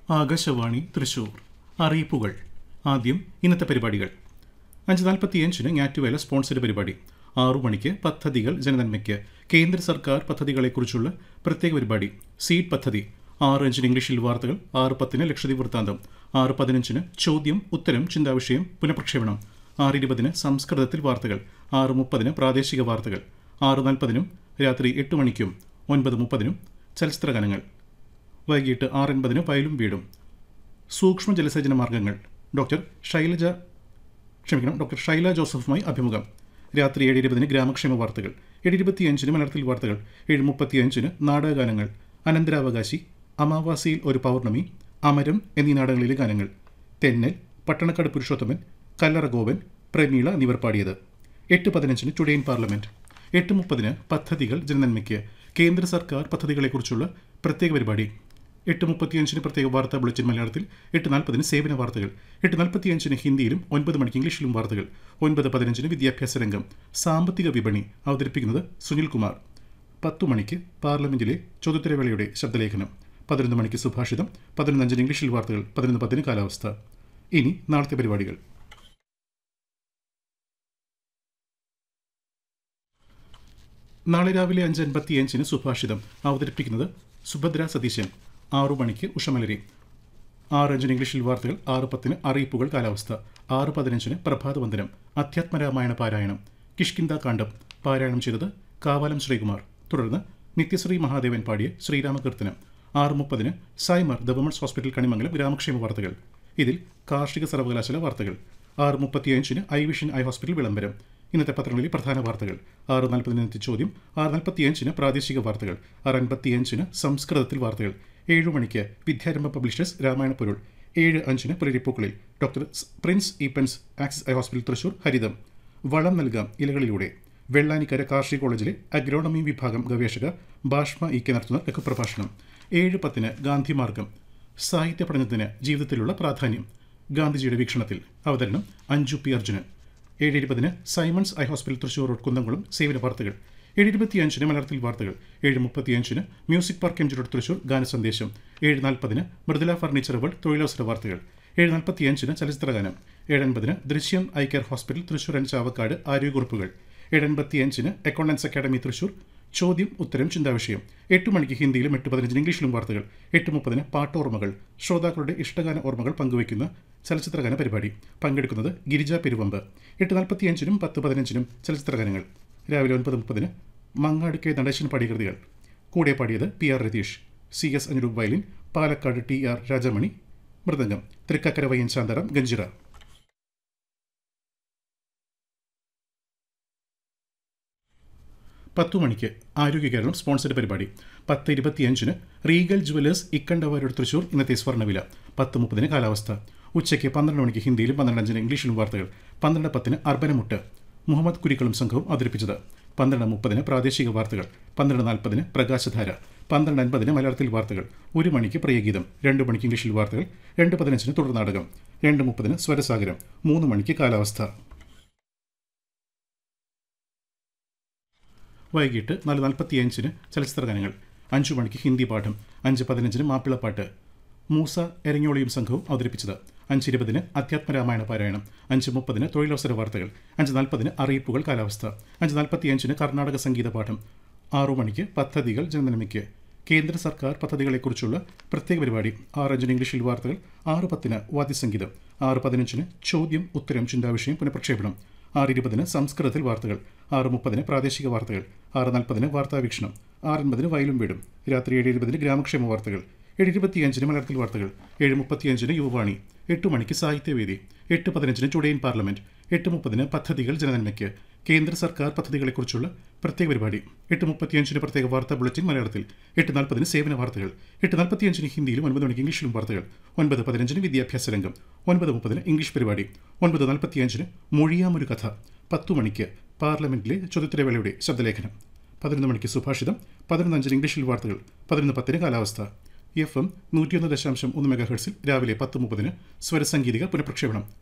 ആകാശവാണി തൃശൂർ അറിയിപ്പുകൾ ആദ്യം ഇന്നത്തെ പരിപാടികൾ അഞ്ച് നാൽപ്പത്തിയഞ്ചിന് ഞാറ്റുവേല സ്പോൺസർഡ് പരിപാടി ആറു മണിക്ക് പദ്ധതികൾ ജനനന്മയ്ക്ക് കേന്ദ്ര സർക്കാർ പദ്ധതികളെക്കുറിച്ചുള്ള പ്രത്യേക പരിപാടി സീഡ് പദ്ധതി ആറ് അഞ്ചിന് ഇംഗ്ലീഷിൽ വാർത്തകൾ ആറ് പത്തിന് ലക്ഷദ്വീപ് വൃത്താന്തം ആറ് പതിനഞ്ചിന് ചോദ്യം ഉത്തരം ചിന്താവിഷയം പുനഃപ്രക്ഷേപണം ആറ് ഇരുപതിന് സംസ്കൃതത്തിൽ വാർത്തകൾ ആറ് മുപ്പതിന് പ്രാദേശിക വാർത്തകൾ ആറ് നാൽപ്പതിനും രാത്രി എട്ട് മണിക്കും ഒൻപത് മുപ്പതിനും ചലച്ചിത്ര ഗാനങ്ങൾ വൈകിട്ട് ആറ് എൺപതിന് വയലും വീടും സൂക്ഷ്മ ജലസേചന മാർഗങ്ങൾ ഡോക്ടർ ശൈലജ ക്ഷമിക്കണം ഡോക്ടർ ഷൈല ജോസഫുമായി അഭിമുഖം രാത്രി ഏഴ് ഇരുപതിന് ഗ്രാമക്ഷേമ വാർത്തകൾ ഏഴ് ഇരുപത്തിയഞ്ചിന് മലയാളത്തിൽ വാർത്തകൾ ഏഴ് മുപ്പത്തിയഞ്ചിന് നാടകഗാനങ്ങൾ അനന്തരാവകാശി അമാവാസിയിൽ ഒരു പൗർണമി അമരം എന്നീ നാടകങ്ങളിലെ ഗാനങ്ങൾ തെന്നൽ പട്ടണക്കാട് പുരുഷോത്തമൻ കല്ലറ ഗോപൻ പ്രമീള എന്നിവർ പാടിയത് എട്ട് പതിനഞ്ചിന് ടുഡേ ഇൻ പാർലമെന്റ് എട്ട് മുപ്പതിന് പദ്ധതികൾ ജനനന്മയ്ക്ക് കേന്ദ്ര സർക്കാർ പദ്ധതികളെക്കുറിച്ചുള്ള പ്രത്യേക പരിപാടി എട്ട് മുപ്പത്തിയഞ്ചിന് പ്രത്യേക വാർത്താ ബുള്ളറ്റിൻ മലയാളത്തിൽ എട്ട് നാൽപ്പതിന് സേവന വാർത്തകൾ എട്ട് നാൽപ്പത്തിയഞ്ചിന് ഹിന്ദിയിലും ഒൻപത് മണിക്ക് ഇംഗ്ലീഷിലും വാർത്തകൾ ഒൻപത് പതിനഞ്ചിന് വിദ്യാഭ്യാസ രംഗം സാമ്പത്തിക വിപണി അവതരിപ്പിക്കുന്നത് സുനിൽ കുമാർ പത്തു മണിക്ക് പാർലമെന്റിലെ ചോദ്യോത്തരവേളയുടെ ശബ്ദലേഖനം പതിനൊന്ന് മണിക്ക് സുഭാഷിതം പതിനൊന്നഞ്ചിന് ഇംഗ്ലീഷിൽ വാർത്തകൾ പതിനൊന്ന് പത്തിന് കാലാവസ്ഥ ഇനി നാളത്തെ പരിപാടികൾ നാളെ രാവിലെ അഞ്ച് അൻപത്തിയഞ്ചിന് സുഭാഷിതം അവതരിപ്പിക്കുന്നത് സുഭദ്ര സതീശൻ ആറു മണിക്ക് ഉഷമലരി ആറ് അഞ്ചിന് ഇംഗ്ലീഷിൽ വാർത്തകൾ ആറ് പത്തിന് അറിയിപ്പുകൾ കാലാവസ്ഥ ആറ് പതിനഞ്ചിന് പ്രഭാതവന്ദനം അധ്യാത്മരാമായണ പാരായണം കിഷ്കിന്ദ കാണ്ഡം പാരായണം ചെയ്തത് കാവാലം ശ്രീകുമാർ തുടർന്ന് നിത്യശ്രീ മഹാദേവൻ പാടിയ ശ്രീരാമകീർത്തനം ആറ് മുപ്പതിന് Simar the women's hospital Kanimangalam ഗ്രാമക്ഷേമ വാർത്തകൾ ഇതിൽ കാർഷിക സർവകലാശാല വാർത്തകൾ ആറ് മുപ്പത്തിയഞ്ചിന് ഐ വിഷൻ ഐ ഹോസ്പിറ്റൽ വിളംബരം ഇന്നത്തെ പത്രങ്ങളിലെ പ്രധാന വാർത്തകൾ ആറ് നാൽപ്പതിന് ഇന്നത്തെ ചോദ്യം ആറ് നാൽപ്പത്തിയഞ്ചിന് പ്രാദേശിക വാർത്തകൾ ആറ് അൻപത്തിയഞ്ചിന് സംസ്കൃതത്തിൽ വാർത്തകൾ ഏഴു മണിക്ക് വിദ്യാരംഭ പബ്ലിഷേഴ്സ് രാമായണ പൊരുൾ ഏഴ് അഞ്ചിന് പുലരിപ്പൂക്കളിൽ doctor Prince Eapen's Axis eye hospital Thrissur ഹരിതം വളം നൽകാം ഇലകളിലൂടെ വെള്ളാനിക്കര കാർഷിക കോളേജിലെ അഗ്രോണമി വിഭാഗം ഗവേഷക ഭാഷ്മ ഇ കെ നടത്തുന്ന ലഘുപ്രഭാഷണം ഏഴ് പത്തിന് ഗാന്ധി മാർഗം സാഹിത്യ പഠനത്തിന് ജീവിതത്തിലുള്ള പ്രാധാന്യം ഗാന്ധിജിയുടെ വീക്ഷണത്തിൽ അവതരണം അഞ്ജു പി അർജുനൻ ഏഴ് ഇരുപതിന് Simon's eye hospital Thrissur road Kunnamkulam സേവന വാർത്തകൾ ഏഴ് ഇരുപത്തിയഞ്ചിന് മലയാളത്തിൽ വാർത്തകൾ ഏഴ് മുപ്പത്തിയഞ്ചിന് music park M G road Thrissur ഗാനസന്ദേശം ഏഴ് നാൽപ്പതിന് മൃദുല ഫർണിച്ചർ വേൾഡ് തൊഴിലവസര വാർത്തകൾ ഏഴ് നാൽപ്പത്തിയഞ്ചിന് ചലച്ചിത്ര ഗാനം ഏഴൻപതിന് Drishyam eye care hospital Thrissur and Chavakkad ആരോഗ്യക്കുറിപ്പുകൾ ഏഴൻപത്തിയഞ്ചിന് അക്കൗണ്ടൻസ് അക്കാദമി തൃശൂർ ചോദ്യം ഉത്തരം ചിന്താവിഷയം എട്ട് മണിക്ക് ഹിന്ദിയിലും എട്ട് പതിനഞ്ചിന് ഇംഗ്ലീഷിലും വാർത്തകൾ എട്ട് മുപ്പതിന് പാട്ടോർമ്മകൾ ശ്രോതാക്കളുടെ ഇഷ്ടഗാന ഓർമ്മകൾ പങ്കുവയ്ക്കുന്ന ചലച്ചിത്രഗാന പരിപാടി പങ്കെടുക്കുന്നത് ഗിരിജ പെരുവമ്പ് എട്ട് നാൽപ്പത്തിയഞ്ചിനും പത്ത് പതിനഞ്ചിനും ചലച്ചിത്രഗാനങ്ങൾ രാവിലെ ഒൻപത് മുപ്പതിന് മങ്ങാട് കെ നടേശൻ പാടിയ കൃതികൾ കൂടെ പാടിയത് P R Ratheesh C S Anirup violin Palakkad T R Rajamani mridangam Thrikkakara വയ്യൻ ശാന്തരം ഗഞ്ചിറ പത്തു മണിക്ക് ആരോഗ്യ കേരളം സ്പോൺസർഡ് പരിപാടി പത്ത് ഇരുപത്തിയഞ്ചിന് റീഗൽ ജുവലേഴ്സ് ഇക്കണ്ടവാരോട് തൃശൂർ ഇന്നത്തെ സ്വർണ്ണവില പത്ത് മുപ്പതിന് കാലാവസ്ഥ ഉച്ചയ്ക്ക് പന്ത്രണ്ട് മണിക്ക് ഹിന്ദിയിലും പന്ത്രണ്ട് അഞ്ചിന് ഇംഗ്ലീഷിലും വാർത്തകൾ പന്ത്രണ്ട് പത്തിന് അർബനമുട്ട് മുഹമ്മദ് കുരിക്കളും സംഘവും അവതരിപ്പിച്ചത് പന്ത്രണ്ട് മുപ്പതിന് പ്രാദേശിക വാർത്തകൾ പന്ത്രണ്ട് നാൽപ്പതിന് പ്രകാശധാര പന്ത്രണ്ട് അൻപതിന് മലയാളത്തിൽ വാർത്തകൾ ഒരു മണിക്ക് പ്രിയഗീതം രണ്ട് മണിക്ക് ഇംഗ്ലീഷിൽ വാർത്തകൾ രണ്ട് പതിനഞ്ചിന് തുടർ നാടകം രണ്ട് മുപ്പതിന് സ്വരസാഗരം മൂന്ന് മണിക്ക് കാലാവസ്ഥ വൈകിട്ട് നാല് നാൽപ്പത്തിയഞ്ചിന് ചലച്ചിത്ര ഗാനങ്ങൾ അഞ്ചു മണിക്ക് ഹിന്ദി പാഠം അഞ്ച് പതിനഞ്ചിന് മാപ്പിളപ്പാട്ട് മൂസ എരഞ്ഞോളിയും സംഘവും അവതരിപ്പിച്ചത് അഞ്ച് ഇരുപതിന് അധ്യാത്മരാമായണ പാരായണം അഞ്ച് മുപ്പതിന് തൊഴിലവസര വാർത്തകൾ അഞ്ച് നാൽപ്പതിന് അറിയിപ്പുകൾ കാലാവസ്ഥ അഞ്ച് നാൽപ്പത്തിയഞ്ചിന് കർണാടക സംഗീത പാഠം ആറു മണിക്ക് പദ്ധതികൾ ജനനന്മയ്ക്ക് കേന്ദ്ര സർക്കാർ പദ്ധതികളെക്കുറിച്ചുള്ള പ്രത്യേക പരിപാടി ആറ് അഞ്ചിന് ഇംഗ്ലീഷിൽ വാർത്തകൾ ആറ് പത്തിന് വാദ്യസംഗീതം ആറ് പതിനഞ്ചിന് ചോദ്യം ഉത്തരം ചിന്താവിഷയം പുനഃപ്രക്ഷേപണം ആറ് ഇരുപതിന് സംസ്കൃതത്തിൽ വാർത്തകൾ ആറ് മുപ്പതിന് പ്രാദേശിക വാർത്തകൾ ആറ് നാൽപ്പതിന് വാർത്താവീക്ഷണം ആറ് അൻപതിന് വയലും വീടും രാത്രി ഏഴ് ഇരുപതിന് ഗ്രാമക്ഷേമ വാർത്തകൾ ഏഴ് ഇരുപത്തിയഞ്ചിന് മലയാളത്തിൽ വാർത്തകൾ ഏഴ് മുപ്പത്തിയഞ്ചിന് യുവവാണി എട്ട് മണിക്ക് സാഹിത്യവേദി എട്ട് പതിനഞ്ചിന് ടുഡേ ഇൻ പാർലമെന്റ് എട്ട് മുപ്പതിന് പദ്ധതികൾ ജനനന്മയ്ക്ക് കേന്ദ്ര സർക്കാർ പദ്ധതികളെക്കുറിച്ചുള്ള പ്രത്യേക പരിപാടി എട്ട് മുപ്പത്തിയഞ്ചിന് പ്രത്യേക വാർത്താ ബുള്ളറ്റിൻ മലയാളത്തിൽ എട്ട് നാൽപ്പതിന് സേവന വാർത്തകൾ എട്ട് നാൽപ്പത്തിയഞ്ചിന് ഹിന്ദിയിലും ഒൻപത് മണിക്ക് ഇംഗ്ലീഷിലും വാർത്തകൾ ഒൻപത് പതിനഞ്ചിന് വിദ്യാഭ്യാസ രംഗം ഒൻപത് മുപ്പതിന് ഇംഗ്ലീഷ് പരിപാടി ഒൻപത് നാൽപ്പത്തിയഞ്ചിന് മൊഴിയാമൊരു കഥ പത്തു മണിക്ക് പാർലമെന്റിലെ ചോദ്യോത്തരവേളയുടെ ശബ്ദലേഖനം പതിനൊന്ന് മണിക്ക് സുഭാഷിതം പതിനൊന്ന് അഞ്ചിന് ഇംഗ്ലീഷിൽ വാർത്തകൾ പതിനൊന്ന് പത്തിന് കാലാവസ്ഥ എഫ് എം നൂറ്റിയൊന്ന് ദശാംശം ഒന്ന് മെഗാഹെർട്സിൽ രാവിലെ പത്ത് മുപ്പതിന് സ്വരസംഗീതിക പുനഃപ്രക്ഷേപണം